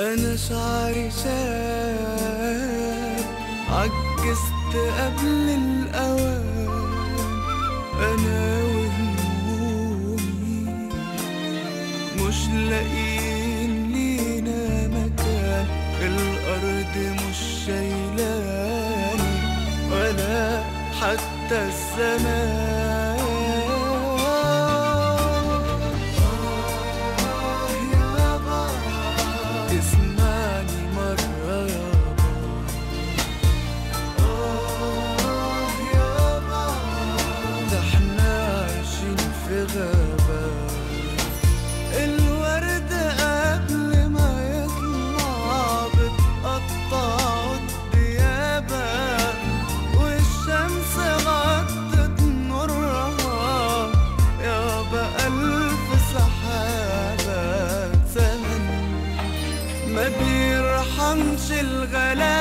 أنا شعري شاب عجزت قبل الأوان أنا وهمومي مش لاقيين لينا مكان الأرض مش شايلاني ولا حتى السماء آه يابا تسمعني مرة يابا آه يابا ده احنا عايشين في غابة الورد قبل ما يطلع بتقطع الديابة والشمس غطت نورها يابا ألف سحابة زمن ما بيرحمش الغلا